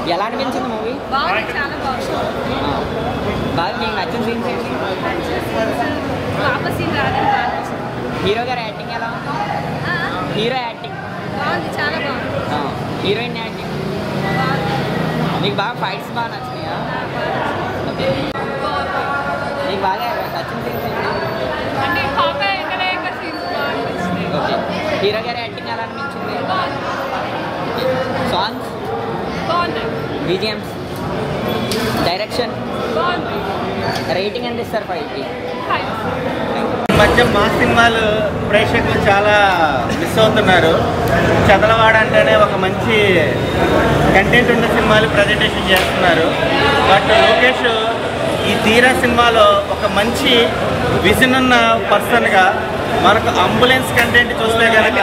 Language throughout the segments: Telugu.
ఎలా అనిపించింది మూవీ బాగుంది చాలా బాగుంది బాగా మీకు నచ్చిన సీన్స్ ఏంటి పాప సీన్ రాదని బాగా నచ్చింది. హీరో గారి యాక్టింగ్ ఎలా ఉంది ఆ, హీరో యాక్టింగ్ బాగుంది చాలా బాగుంది హీరోయిన్ యాక్టింగ్ బాగుంది మీకు బాగా ఫైట్స్ బాగా నచ్చినాయా ఆ, బాగుంది. మీకు బాగా నచ్చిన సీన్స్ ఏంటి అంటే పాప ఎక్కడెక్కడ సీన్స్ బాగా అనిపించింది ఓకే హీరో గారి యాక్టింగ్ ఎలా అనిపించింది సాంగ్స్ బాగుంది బీజిఎమ్స్ డైరెక్షన్ బాగుంది రేటింగ్ ఎంత ఇస్తారు ఫైవ్కి హాయ్ ఈ మధ్య మా సినిమాలు ప్రేక్షకులు చాలా మిస్ అవుతున్నారు చదలవాడ అంటేనే ఒక మంచి కంటెంట్ ఉన్న సినిమాలు ప్రజెంటేషన్ చేస్తున్నారు బట్ లోకేష్ ఈ తీరా సినిమాలో ఒక మంచి విజన్ ఉన్న పర్సన్గా మనకు అంబులెన్స్ కంటెంట్ చూస్తే కనుక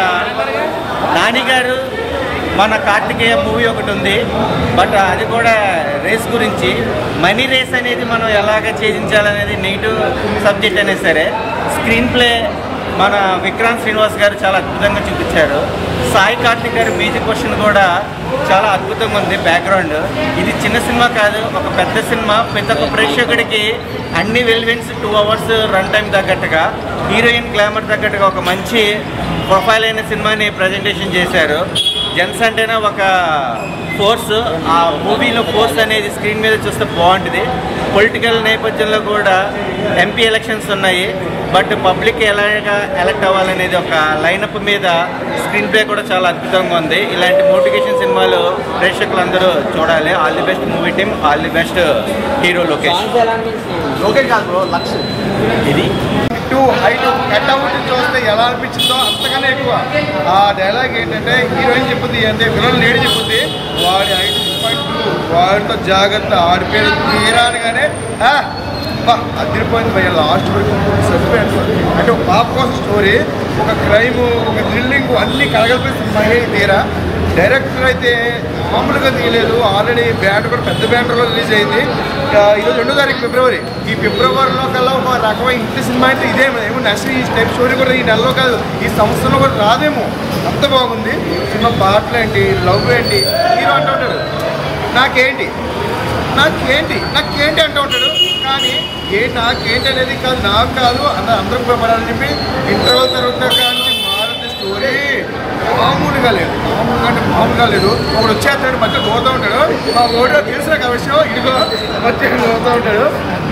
నాని గారు మన కార్తికేయ మూవీ ఒకటి ఉంది బట్ అది కూడా రేస్ గురించి మనీ రేస్ అనేది మనం ఎలాగ ఛేదించాలనేది నెగిటివ్ సబ్జెక్ట్ అయినా సరే స్క్రీన్ ప్లే మన విక్రాంత్ శ్రీనివాస్ గారు చాలా అద్భుతంగా చూపించారు సాయి కార్తిక్ గారి మ్యూజిక్ క్వశ్చన్ కూడా చాలా అద్భుతంగా ఉంది బ్యాక్గ్రౌండ్ ఇది చిన్న సినిమా కాదు ఒక పెద్ద సినిమా ప్రతి ఒక్క ప్రేక్షకుడికి అన్ని వెల్వెన్స్ టూ అవర్స్ రన్ టైం తగ్గట్టుగా హీరోయిన్ గ్లామర్ తగ్గట్టుగా ఒక మంచి ప్రొఫైల్ అయిన సినిమాని ప్రజెంటేషన్ చేశారు జెన్స్ అంటేనే ఒక ఫోర్స్ ఆ మూవీలో ఫోర్స్ అనేది స్క్రీన్ మీద చూస్తే బాగుంటుంది పొలిటికల్ నేపథ్యంలో కూడా ఎంపీ ఎలక్షన్స్ ఉన్నాయి బట్ పబ్లిక్ ఎలాగా ఎలక్ట్ అవ్వాలనేది ఒక లైనప్ మీద స్క్రీన్ ప్లే కూడా చాలా అద్భుతంగా ఉంది ఇలాంటి మోటివేషన్ సినిమాలు ప్రేక్షకులందరూ చూడాలి all the best movie team all the best hero Lokesh songs ఎలా అనిపించింది లోకేష్ కాదు బ్రో లక్ష ఇది టూ హైట్ కట్అవుట్ చూస్తే ఎలా అనిపించిందో అంతకన్నా ఎక్కువ ఆ డైలాగ్ ఏంటంటే హీరోయిన్ చెప్పుద్ది అంటే విలన్ లేడీ చెప్పుద్ది వాడి హైట్ పాయింట్ టూ వాడితో జాగ్రత్త ఆడి పేరు తీరానగానే "ఆ, బా అదిరిపోయింది భయ్య లాస్ట్ వరకు సస్పెన్స్ అంటే ఒక పాప కోసం స్టోరీ ఒక క్రైమ్ ఒక థ్రిల్లింగ్ అన్ని కలగలిపేసి మహేష్ తీరా డైరెక్టర్ అయితే మామూలుగా తీయలేదు ఆల్రెడీ బ్యాండ్ కూడా పెద్ద బ్యాండ్లో రిలీజ్ అయింది ఆ, ఈరోజు రెండో తారీఖు ఫిబ్రవరి ఈ ఫిబ్రవరిలో కల్లా ఒక రకమైన ఇంటి సినిమా అయితే ఇదే ఏమో నెక్స్ట్ ఈ టైప్ స్టోరీ కూడా ఈ నెలలో కాదు ఈ సంవత్సరంలో కూడా రాదేమో అంత బాగుంది సినిమా పాటలు ఏంటి లవ్ ఏంటి హీరో అంటూ ఉంటాడు నాకేంటి నాకేంటి నాకేంటి అంటూ ఉంటాడు కానీ ఏ నాకేంటి అనేది కాదు నాకు కాదు అన్న అందరూ ఉపయోగపడాలని చెప్పి ఇంటర్వల్ తర్వాత కానీ మారుతి స్టోరీ మామూలుగా లేదు మామూలుగా అంటే మామూలుగా లేదు ఒకడు వచ్చేస్తాడు మధ్య పోతూ ఉంటాడు మా ఓడిలో తెలిసిన ఒక విషయం ఇదిగో మధ్య పోతూ ఉంటాడు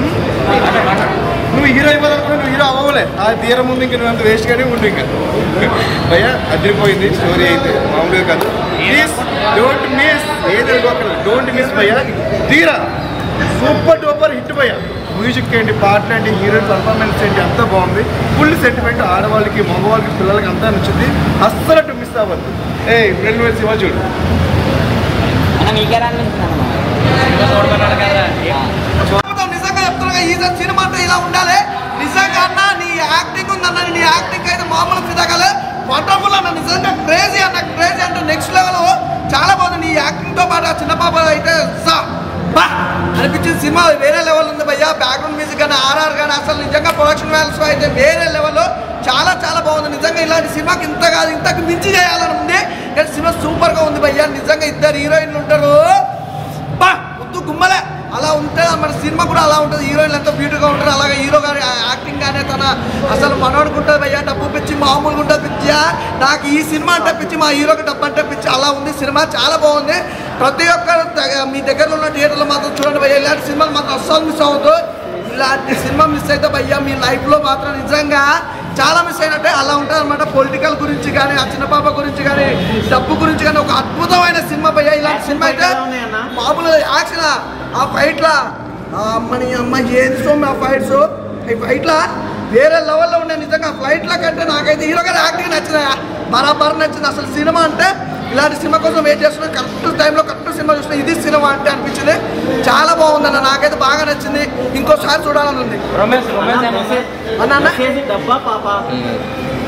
నువ్వు హీరో అయిపోదనుకున్నా నువ్వు హీరో అవ్వలే ఆ తీరం ముందు ఇంక నువ్వు అంత వేస్ట్ గానే ఉండు ఇంకా భయ్య అదిరిపోయింది స్టోరీ అయితే మామూలుగా కాదు ప్లీజ్ డోంట్ మిస్ ఏది అనుకోకర్లేదు డోంట్ మిస్ భయ్య తీరా సూపర్ డూపర్ హిట్ భయ్య మ్యూజిక్ ఏంటి పాటలు ఏంటి హీరోయిన్ పర్ఫార్మెన్స్ ఏంటి అంతా బాగుంది ఫుల్ సెంటిమెంట్ ఆడవాళ్ళకి మగవాళ్ళకి పిల్లలకి అంతా నచ్చింది అస్సలు మిస్ అవ్వద్దు ఏ రెండు వేల సినిమా చూడు అన్న మీకు ఎలా అనిపించింది అన్న చెప్తాం నిజంగా చెప్తున్నా ఈ సినిమా అంటే ఇలా ఉండాలి నిజంగా అన్న నీ యాక్టింగ్ ఉందన్న నీ యాక్టింగ్ అయితే మామూలు ఫిదాకాలే వండర్ఫుల్ అన్న నిజంగా క్రేజీ అన్న క్రేజీ అంటే నెక్స్ట్ లెవెల్ చాలా బాగుంది నీ యాక్టింగ్ తో పాటు ఆ చిన్న పాప అయితే సా బా అనిపించింది సినిమా వేరే లెవెల్ ఉంది భయ్యా బ్యాక్గ్రౌండ్ మ్యూజిక్ కానీ ఆర్ఆర్ కానీ అసలు నిజంగా ప్రొడక్షన్ వాల్యూస్ అయితే వేరే లెవెల్ చాలా చాలా బాగుంది నిజంగా ఇలాంటి సినిమాకి ఇంత కాదు ఇంతకు మించి చేయాలని ఉంది కానీ సినిమా సూపర్ గా ఉంది భయ్యా నిజంగా ఇద్దరు హీరోయిన్లు ఉంటారు బా ముద్దు గుమ్మలే అలా ఉంటే మన సినిమా కూడా అలా ఉంటుంది హీరోయిన్లు ఎంతో బ్యూటీగా ఉంటారు అలాగే హీరో గారి యాక్టింగ్ కానీ తన అసలు మనోడుకుంటుంది భయ్యా డబ్బు పిచ్చి మామూలుగా ఉంటుంది పిచ్చా నాకు ఈ సినిమా అంటే పిచ్చి మా హీరోకి డబ్బు అంటే పిచ్చి అలా ఉంది సినిమా చాలా బాగుంది ప్రతి ఒక్కరు తెగ- మీ దగ్గరలో ఉన్న థియేటర్లో మాత్రం చూడండి భయ్యా ఇలాంటి సినిమాలు మాత్రం అస్సలు మిస్ అవ్వద్దు ఇలాంటి సినిమా మిస్ అయితే భయ్యా మీ లైఫ్లో మాత్రం నిజంగా చాలా మిస్ అయినట్టే అలా ఉంటుంది అనమాట పొలిటికల్ గురించి కానీ ఆ చిన్న పాప గురించి కానీ డబ్బు గురించి కానీ ఒక అద్భుతమైన సినిమా భయ్యా ఇలాంటి సినిమా అయితే మామూలుగా యాక్షన్ ఆ ఫైట్లా మన అమ్మ ఏది సోమ్ ఆ ఫైట్స్ ఈ ఫైట్లా వేరే లెవెల్లో ఉండే నిజంగా ఫ్లైట్ల కంటే నాకైతే హీరో గారి యాక్టింగ్ నచ్చింది బరాబర్ నచ్చింది అసలు సినిమా అంటే ఇలాంటి సినిమా కోసం వెయిట్ చేస్తున్నా కరెక్ట్ టైంలో కరెక్ట్ సినిమా చూసిన ఇది సినిమా అంటే అనిపించింది చాలా బాగుందన్న నాకైతే బాగా నచ్చింది ఇంకోసారి చూడాలని ఉంది రొమాన్స్ రొమాన్స్ అన్న అన్న డబ్బా పాప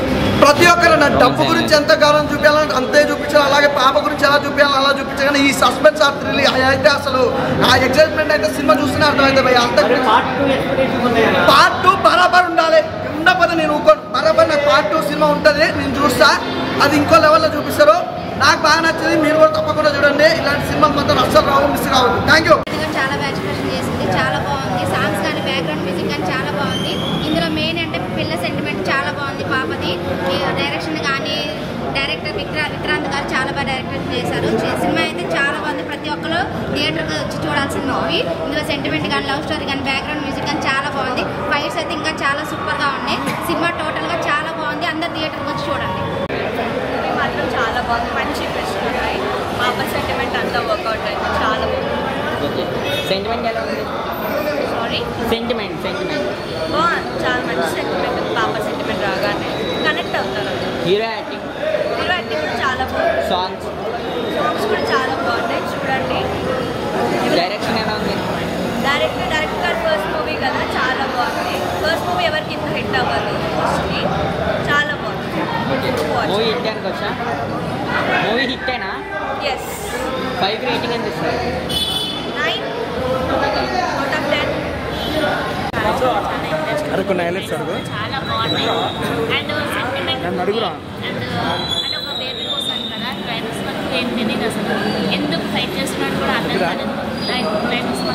ప్రతి ఒక్కరు నా డబ్బు గురించి ఎంత కాలం చూపించాలంటే అంతే చూపించాలి అలాగే పాప గురించి ఎలా చూపించాలి అలా చూపించాలి కానీ ఈ సస్పెన్స్ ఆ థ్రిల్ అయితే అసలు ఆ ఎక్సైట్మెంట్ అయితే సినిమా చూస్తూనే అర్థమైంది భయ్య అంత పార్ట్ టూ ఎక్స్పెక్టేషన్ ఉన్నాయా పార్ట్ టూ బరాబర్ ఉండాలి ఉండకపోతే నేను ఊకోను బరాబర్ నాకు పార్ట్ టూ సినిమా ఉంటుంది నేను చూస్తా అది ఇంకో లెవెల్లో చూపిస్తారు నాకు బాగా నచ్చింది మీరు కూడా తప్పకుండా చూడండి ఇలాంటి సినిమాలు మాత్రం అస్సలు రావు మిస్ కావద్దు థ్యాంక్ యూ ఇది కూడా చాలా బాగా ఎక్స్ప్రెషన్ చేసింది చాలా బాగుంది సాంగ్స్ కానీ బ్యాక్గ్రౌండ్ మ్యూజిక్ కానీ చాలా బాగుంది ఇందులో మెయిన్ అంటే పిల్ల సెంటిమెంట్ చాలా బాగుంది పాపది ఈ డైరెక్షన్ కానీ డైరెక్టర్ విక్రా విక్రాంత్ గారు చాలా బాగా డైరెక్టర్ చేశారు చి- సినిమా అయితే చాలా బాగుంది ప్రతి ఒక్కరు థియేటర్కి వచ్చి చూడాల్సిన మూవీ ఇందులో సెంటిమెంట్ కానీ లవ్ స్టోరీ కానీ బ్యాక్గ్రౌండ్ మ్యూజిక్ కానీ చాలా బాగుంది ఫైట్స్ అయితే ఇంకా చాలా సూపర్గా ఉన్నాయి సినిమా టోటల్గా చాలా బాగుంది అందరు థియేటర్కి వచ్చి చూడండి మూవీ మాత్రం చాలా బాగుంది మంచి ప్రశ్న ఉన్నాయి పాప సెంటిమెంట్ అంతా వర్కౌట్ అయింది చాలా బాగుంది ఓకే సెంటిమెంట్ ఎలా ఉంది సారీ సెంటిమెంట్ సెంటిమెంట్ బాగుంది చాలా మంచి సెంటిమెంట్ పాప సెంటిమెంట్ రాగానే కనెక్ట్ అవుతారు హీరో యాక్టింగ్ హీరో యాక్టింగ్ కూడా చాలా బాగుంది సాంగ్స్ సాంగ్స్ కూడా చాలా బాగున్నాయి చూడండి డైరెక్షన్ ఎలా ఉంది డైరెక్టర్ డైరెక్టర్ గారి ఫస్ట్ మూవీ కదా చాలా బాగుంది ఫస్ట్ మూవీ ఎవరికి ఇంత హిట్ అవ్వదు మోస్ట్లీ చాలా బాగుంది ఓకే మూవీ హిట్ అనుకోవచ్చా మూవీ హిట్టేనా ఎస్ ఫైవ్ రేటింగ్ ఎంత ఇస్తారు నైన్ అవుట్ ఆఫ్ టెన్ చాలా బాగున్నాయి అండ్ సెంటిమెంట్ అండ్ అండ్ ఒక బేబీ కోసం కదా క్లైమాక్స్ వరకు ఏం తెలియదు అసలు ఎందుకు ఫైట్ చేస్తున్నాడు కూడా అర్థం కాలేదు లైక్ క్లైమాక్స్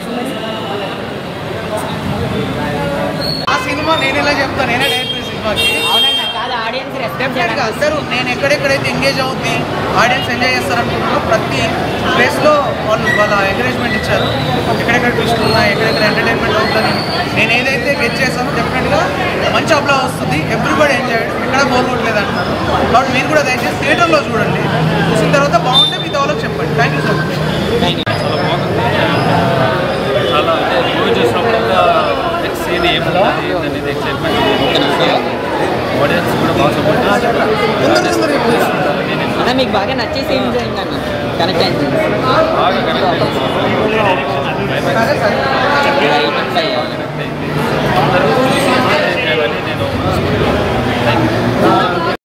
ఆ సినిమా నేను ఎలా చెప్తాను నేనే డైరెక్టర్ సినిమాకి అవునన్నా కాదు ఆడియన్స్ రెస్పెక్ట్ డెఫినెట్గా అందరూ నేను ఎక్కడెక్కడైతే ఎంగేజ్ అవుతుంది ఆడియన్స్ ఎంజాయ్ చేస్తారనుకుంటున్నారో ప్రతి ప్లేస్లో వాళ్ళు వాళ్ళ ఎంకరేజ్మెంట్ ఇచ్చారు ఎక్కడెక్కడ ట్విస్ట్ ఉన్నాయి ఎక్కడెక్కడ ఎంటర్టైన్మెంట్ అవుతుందని నేను ఏదైతే గెట్ చేశానో డెఫినెట్గా మంచి అప్లా వస్తుంది ఎవ్రీబడి ఎంజాయ్ ఎక్కడ బోర్ కొట్టలేదు అంటున్నారు కాబట్టి మీరు కూడా దయచేసి థియేటర్లో చూడండి చూసిన తర్వాత బాగుంటే మీ వాళ్ళకి చెప్పండి థ్యాంక్ యూ సో మచ్ చాలా బాగుంది చాలా అంటే మూవీ చూసినప్పుడు నెక్స్ట్ సీన్ ఏముంటుంది అనేది ఎక్సైట్మెంట్ ఆడియన్స్ కూడా బాగా సపోర్ట్ చేస్తారు నేను అన్న మీకు బాగా నచ్చే సీన్స్ ఏంటన్న కనెక్ట్ అయింది బాగా కనెక్ట్ రేటింగ్ ఫైవ్ అందరూ చూసి enjoy చేయాలని నేను